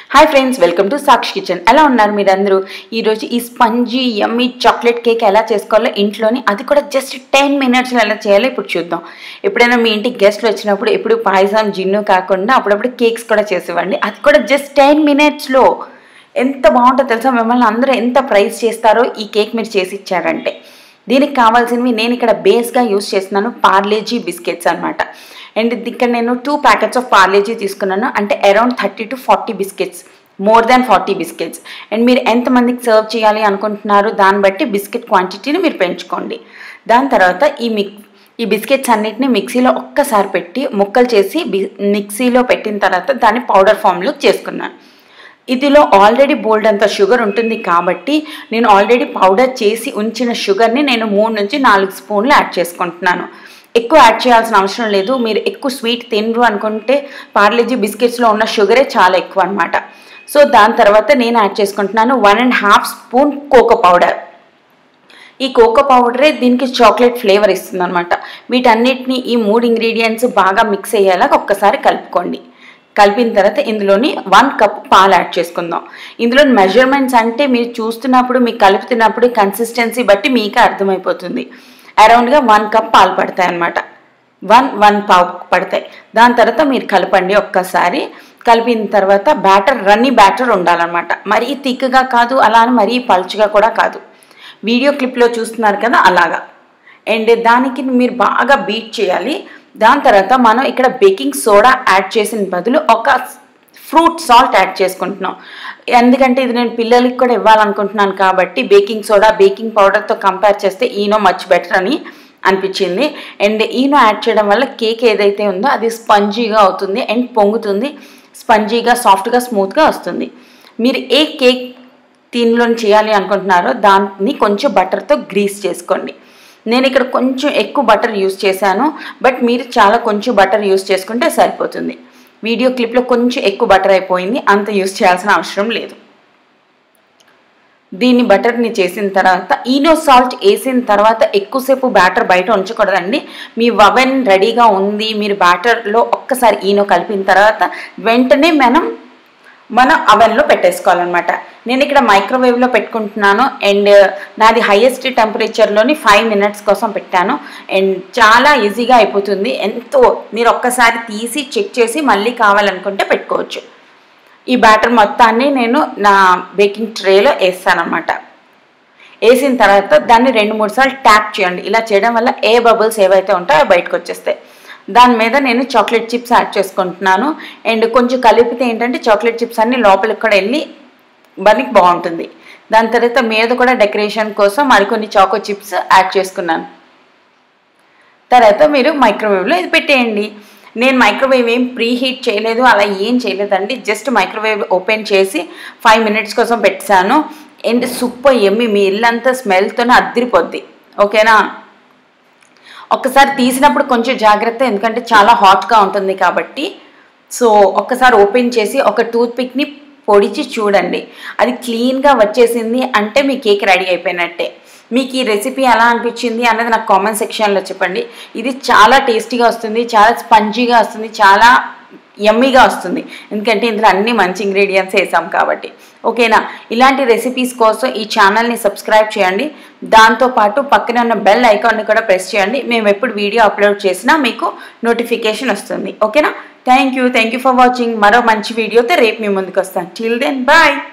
hi friends welcome to Sakshi kitchen ఎలా ఉన్నారు మీరందరూ ఈరోజు ఈ స్పంజీ యమ్మీ చాక్లెట్ కేక్ ఎలా చేసుకోవాలో ఇంట్లోని అది కూడా జస్ట్ టెన్ మినిట్స్లో ఎలా చేయాలో ఇప్పుడు చూద్దాం ఎప్పుడైనా మీ ఇంటికి గెస్ట్లు వచ్చినప్పుడు ఎప్పుడు పాయసం జిన్ను కాకుండా అప్పుడప్పుడు కేక్స్ కూడా చేసివ్వండి అది కూడా జస్ట్ టెన్ మినిట్స్లో ఎంత బాగుంటుందో తెలుసా మిమ్మల్ని అందరూ ఎంత ప్రైస్ చేస్తారో ఈ కేక్ మీరు చేసి ఇచ్చారంటే దీనికి కావాల్సినవి నేను ఇక్కడ బేస్గా యూస్ చేస్తున్నాను పార్లేజీ బిస్కెట్స్ అనమాట అండ్ ఇక్కడ నేను టూ ప్యాకెట్స్ ఆఫ్ పార్లేజీ తీసుకున్నాను అంటే around thirty to forty biscuits more than forty biscuits and మీరు ఎంతమందికి సర్వ్ చేయాలి అనుకుంటున్నారు దాన్ని బట్టి బిస్కెట్ క్వాంటిటీని మీరు పెంచుకోండి దాని తర్వాత ఈ మిక్ ఈ బిస్కెట్స్ అన్నిటిని మిక్సీలో ఒక్కసారి పెట్టి ముక్కలు చేసి బి మిక్సీలో పెట్టిన తర్వాత దాన్ని పౌడర్ ఫామ్లో చేసుకున్నాను ఇదిలో ఆల్రెడీ బోల్డ్ అంత షుగర్ ఉంటుంది కాబట్టి నేను ఆల్రెడీ పౌడర్ చేసి ఉంచిన షుగర్ని నేను మూడు నుంచి నాలుగు స్పూన్లు యాడ్ చేసుకుంటున్నాను ఎక్కువ యాడ్ చేయాల్సిన అవసరం లేదు మీరు ఎక్కువ స్వీట్ తినరు అనుకుంటే పార్లేజీ బిస్కెట్స్లో ఉన్న షుగరే చాలా ఎక్కువ అనమాట సో దాని తర్వాత నేను యాడ్ చేసుకుంటున్నాను one and half spoon cocoa powder ఈ కోకో పౌడరే దీనికి చాక్లెట్ ఫ్లేవర్ ఇస్తుంది అనమాట వీటన్నిటిని ఈ మూడు ఇంగ్రీడియంట్స్ బాగా మిక్స్ అయ్యేలా ఒక్కసారి కలుపుకోండి కలిపిన తర్వాత ఇందులోని వన్ కప్ పాలు యాడ్ చేసుకుందాం ఇందులో మెజర్మెంట్స్ అంటే మీరు చూస్తున్నప్పుడు మీకు కలుపుతున్నప్పుడు కన్సిస్టెన్సీ బట్టి మీకు అర్థమైపోతుంది అరౌండ్గా వన్ కప్ పాలు పడతాయి అన్నమాట వన్ వన్ పావు పడతాయి దాని తర్వాత మీరు కలపండి ఒక్కసారి కలిపిన తర్వాత బ్యాటర్ రన్నీ బ్యాటర్ ఉండాలన్నమాట మరీ థిక్గా కాదు అలా అని మరీ పలుచగా కూడా కాదు వీడియో క్లిప్లో చూస్తున్నారు కదా అలాగా అండ్ దానికి మీరు బాగా బీట్ చేయాలి దాని తర్వాత మనం ఇక్కడ బేకింగ్ సోడా యాడ్ చేసిన బదులు ఒక ఫ్రూట్ సాల్ట్ యాడ్ చేసుకుంటున్నాం ఎందుకంటే ఇది నేను పిల్లలకి కూడా ఇవ్వాలనుకుంటున్నాను కాబట్టి బేకింగ్ సోడా బేకింగ్ పౌడర్తో కంపేర్ చేస్తే ఈనో మచ్ బెటర్ అని అనిపించింది అండ్ ఈనో యాడ్ చేయడం వల్ల కేక్ ఏదైతే ఉందో అది స్పంజీగా అవుతుంది అండ్ పొంగుతుంది స్పంజీగా సాఫ్ట్గా స్మూత్గా వస్తుంది మీరు ఏ కేక్ దీనిలో చేయాలి అనుకుంటున్నారో దాన్ని కొంచెం బటర్తో గ్రీస్ చేసుకోండి నేను ఇక్కడ కొంచెం ఎక్కువ బటర్ యూస్ చేశాను బట్ మీరు చాలా కొంచెం బటర్ యూస్ చేసుకుంటే సరిపోతుంది వీడియో క్లిప్లో కొంచెం ఎక్కువ బటర్ అయిపోయింది అంత యూస్ చేయాల్సిన అవసరం లేదు దీన్ని బటర్ని చేసిన తర్వాత ఈనో సాల్ట్ వేసిన తర్వాత ఎక్కువసేపు బ్యాటర్ బయట ఉంచకూడదండి మీ వవెన్ రెడీగా ఉంది మీరు బ్యాటర్లో ఒక్కసారి ఈనో కలిపిన తర్వాత వెంటనే మనం మన అవెన్లో పెట్టేసుకోవాలన్నమాట నేను ఇక్కడ మైక్రోవేవ్లో పెట్టుకుంటున్నాను అండ్ నాది హైయెస్ట్ టెంపరేచర్లోని ఫైవ్ మినిట్స్ కోసం పెట్టాను అండ్ చాలా ఈజీగా అయిపోతుంది ఎంతో మీరు ఒక్కసారి తీసి చెక్ చేసి మళ్ళీ కావాలనుకుంటే పెట్టుకోవచ్చు ఈ బ్యాటర్ మొత్తాన్ని నేను నా బేకింగ్ ట్రేలో వేస్తానమాట వేసిన తర్వాత దాన్ని రెండు మూడు సార్లు ట్యాప్ చేయండి ఇలా చేయడం వల్ల ఏ బబుల్స్ ఏవైతే ఉంటాయో బయటకు వచ్చేస్తాయి దాని మీద నేను చాక్లెట్ చిప్స్ యాడ్ చేసుకుంటున్నాను అండ్ కొంచెం కలిపితే ఏంటంటే చాక్లెట్ చిప్స్ అన్ని లోపలికి కూడా వెళ్ళి మనకి బాగుంటుంది దాని తర్వాత మీద కూడా డెకరేషన్ కోసం మరికొన్ని చాకో చిప్స్ యాడ్ చేసుకున్నాను తర్వాత మీరు మైక్రోవేవ్లో ఇది పెట్టేయండి నేను మైక్రోవేవ్ ఏం ప్రీ హీట్ చేయలేదు అలా ఏం చేయలేదండి జస్ట్ మైక్రోవేవ్ ఓపెన్ చేసి ఫైవ్ మినిట్స్ కోసం పెట్టాను అండ్ సూపర్ ఎమ్మి మీ ఇల్లంతా స్మెల్తోనే అద్దరిపోద్ది ఓకేనా ఒక్కసారి తీసినప్పుడు కొంచెం జాగ్రత్త ఎందుకంటే చాలా హాట్గా ఉంటుంది కాబట్టి సో ఒక్కసారి ఓపెన్ చేసి ఒక టూత్ పిక్ని పొడిచి చూడండి అది క్లీన్గా వచ్చేసింది అంటే మీ కేక్ రెడీ అయిపోయినట్టే మీకు ఈ రెసిపీ ఎలా అనిపించింది అన్నది నాకు కామెంట్ సెక్షన్లో చెప్పండి ఇది చాలా టేస్టీగా వస్తుంది చాలా స్పంజీగా వస్తుంది చాలా యమ్మీగా వస్తుంది ఎందుకంటే ఇందులో అన్ని మంచి ఇంగ్రీడియంట్స్ వేసాం కాబట్టి ఓకేనా ఇలాంటి రెసిపీస్ కోసం ఈ ఛానల్ని సబ్స్క్రైబ్ చేయండి దాంతోపాటు పక్కనే ఉన్న బెల్ ఐకాన్ని కూడా ప్రెస్ చేయండి మేము ఎప్పుడు వీడియో అప్లోడ్ చేసినా మీకు నోటిఫికేషన్ వస్తుంది ఓకేనా thank you thank you for watching మరో మంచి వీడియోతో రేపు మీ ముందుకు వస్తాను టిల్ దెన్ బాయ్